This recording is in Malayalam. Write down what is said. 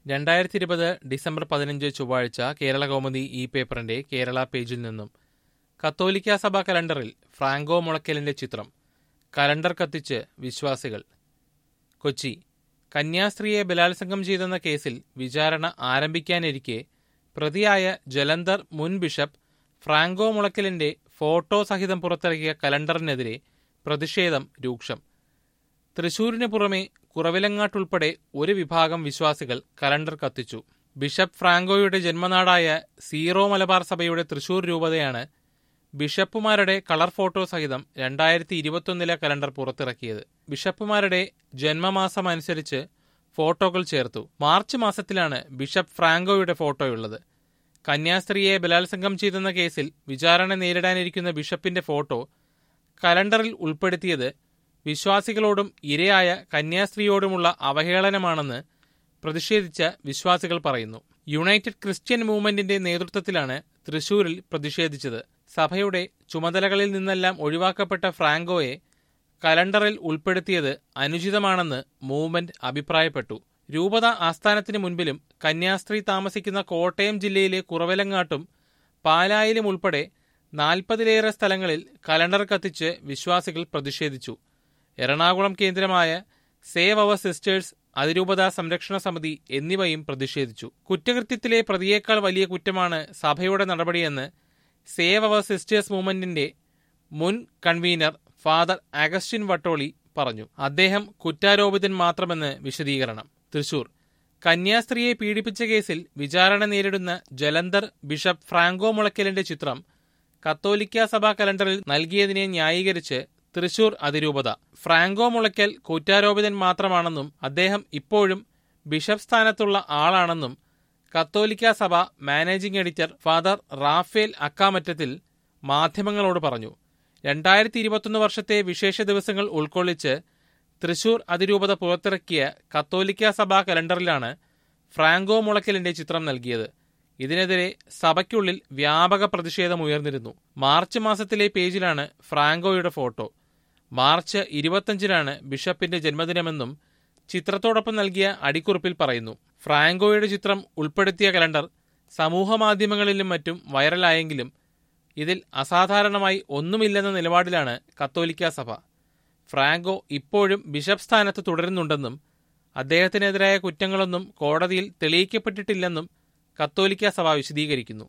രണ്ടായിരത്തി ഇരുപത് ഡിസംബർ പതിനഞ്ച് ചൊവ്വാഴ്ച കേരള കൗമുദി ഇ പേപ്പറിന്റെ കേരള പേജിൽ നിന്നും കത്തോലിക്ക സഭ കലണ്ടറിൽ ഫ്രാങ്കോ മുളയ്ക്കലിന്റെ ചിത്രം കലണ്ടർ കത്തിച്ച് വിശ്വാസികൾ കൊച്ചി കന്യാസ്ത്രീയെ ബലാത്സംഗം ചെയ്തെന്ന കേസിൽ വിചാരണ ആരംഭിക്കാനിരിക്കെ പ്രതിയായ ജലന്ധർ മുൻ ബിഷപ്പ് ഫ്രാങ്കോ മുളയ്ക്കലിന്റെ ഫോട്ടോ സഹിതം പുറത്തിറക്കിയ കലണ്ടറിനെതിരെ പ്രതിഷേധം രൂക്ഷം തൃശൂരിന് പുറമെ കുറവിലങ്ങാട്ടുൾപ്പെടെ ഒരു വിഭാഗം വിശ്വാസികൾ കലണ്ടർ കത്തിച്ചു ബിഷപ്പ് ഫ്രാങ്കോയുടെ ജന്മനാടായ സീറോ മലബാർ സഭയുടെ തൃശൂർ രൂപതയാണ് ബിഷപ്പുമാരുടെ കളർ ഫോട്ടോ സഹിതം രണ്ടായിരത്തി ഇരുപത്തൊന്നിലെ കലണ്ടർ പുറത്തിറക്കിയത് ബിഷപ്പുമാരുടെ ജന്മമാസം അനുസരിച്ച് ഫോട്ടോകൾ ചേർത്തു മാർച്ച് മാസത്തിലാണ് ബിഷപ്പ് ഫ്രാങ്കോയുടെ ഫോട്ടോയുള്ളത് കന്യാസ്ത്രീയെ ബലാത്സംഗം ചെയ്തെന്ന കേസിൽ വിചാരണ നേരിടാനിരിക്കുന്ന ബിഷപ്പിന്റെ ഫോട്ടോ കലണ്ടറിൽ ഉൾപ്പെടുത്തിയത് വിശ്വാസികളോടും ഇരയായ കന്യാസ്ത്രീയോടുമുള്ള അവഹേളനമാണെന്ന് പ്രതിഷേധിച്ച വിശ്വാസികൾ പറയുന്നു യുണൈറ്റഡ് ക്രിസ്ത്യൻ മൂവ്മെന്റിന്റെ നേതൃത്വത്തിലാണ് തൃശൂരിൽ പ്രതിഷേധിച്ചത് സഭയുടെ ചുമതലകളിൽ നിന്നെല്ലാം ഒഴിവാക്കപ്പെട്ട ഫ്രാങ്കോയെ കലണ്ടറിൽ ഉൾപ്പെടുത്തിയത് അനുചിതമാണെന്ന് മൂവ്മെന്റ് അഭിപ്രായപ്പെട്ടു രൂപത ആസ്ഥാനത്തിന് മുൻപിലും കന്യാസ്ത്രീ താമസിക്കുന്ന കോട്ടയം ജില്ലയിലെ കുറവലങ്ങാട്ടും പാലായിലും ഉൾപ്പെടെ നാൽപ്പതിലേറെ സ്ഥലങ്ങളിൽ കലണ്ടർ കത്തിച്ച് വിശ്വാസികൾ പ്രതിഷേധിച്ചു എറണാകുളം കേന്ദ്രമായ സേവ് അവർ സിസ്റ്റേഴ്സ് അതിരൂപതാ സംരക്ഷണ സമിതി എന്നിവയും പ്രതിഷേധിച്ചു കുറ്റകൃത്യത്തിലെ പ്രതിയേക്കാൾ വലിയ കുറ്റമാണ് സഭയുടെ നടപടിയെന്ന് സേവ് അവർ സിസ്റ്റേഴ്സ് മൂവ്മെന്റിന്റെ മുൻ കൺവീനർ ഫാദർ അഗസ്റ്റിൻ വട്ടോളി പറഞ്ഞു അദ്ദേഹം കുറ്റാരോപിതൻ മാത്രമെന്ന് വിശദീകരണം തൃശൂർ കന്യാസ്ത്രീയെ പീഡിപ്പിച്ച കേസിൽ വിചാരണ നേരിടുന്ന ജലന്ധർ ബിഷപ്പ് ഫ്രാങ്കോ മുളയ്ക്കലിന്റെ ചിത്രം കത്തോലിക്ക സഭാ കലണ്ടറിൽ നൽകിയതിനെ ന്യായീകരിച്ച് തൃശൂർ അതിരൂപത ഫ്രാങ്കോ മുളയ്ക്കൽ കുറ്റാരോപിതൻ മാത്രമാണെന്നും അദ്ദേഹം ഇപ്പോഴും ബിഷപ്പ് സ്ഥാനത്തുള്ള ആളാണെന്നും കത്തോലിക്ക സഭ managing editor father Raphael Akkamattathil മാധ്യമങ്ങളോട് പറഞ്ഞു രണ്ടായിരത്തി ഇരുപത്തൊന്ന് വർഷത്തെ വിശേഷ ദിവസങ്ങൾ ഉൾക്കൊള്ളിച്ച് തൃശൂർ അതിരൂപത പുറത്തിറക്കിയ കത്തോലിക്ക സഭാ കലണ്ടറിലാണ് ഫ്രാങ്കോ മുളയ്ക്കലിന്റെ ചിത്രം നൽകിയത് ഇതിനെതിരെ സഭയ്ക്കുള്ളിൽ വ്യാപക പ്രതിഷേധം ഉയർന്നിരുന്നു മാർച്ച് മാസത്തിലെ പേജിലാണ് ഫ്രാങ്കോയുടെ ഫോട്ടോ മാർച്ച് ഇരുപത്തഞ്ചിനാണ് ബിഷപ്പിന്റെ ജന്മദിനമെന്നും ചിത്രത്തോടൊപ്പം നൽകിയ അടിക്കുറിപ്പിൽ പറയുന്നു ഫ്രാങ്കോയുടെ ചിത്രം ഉൾപ്പെടുത്തിയ കലണ്ടർ സമൂഹമാധ്യമങ്ങളിലും മറ്റും വൈറലായെങ്കിലും ഇതിൽ അസാധാരണമായി ഒന്നുമില്ലെന്ന നിലപാടിലാണ് കത്തോലിക്ക സഭ ഫ്രാങ്കോ ഇപ്പോഴും ബിഷപ്പ് സ്ഥാനത്ത് തുടരുന്നുണ്ടെന്നും അദ്ദേഹത്തിനെതിരായ കുറ്റങ്ങളൊന്നും കോടതിയിൽ തെളിയിക്കപ്പെട്ടിട്ടില്ലെന്നും കത്തോലിക്ക സഭ വിശദീകരിക്കുന്നു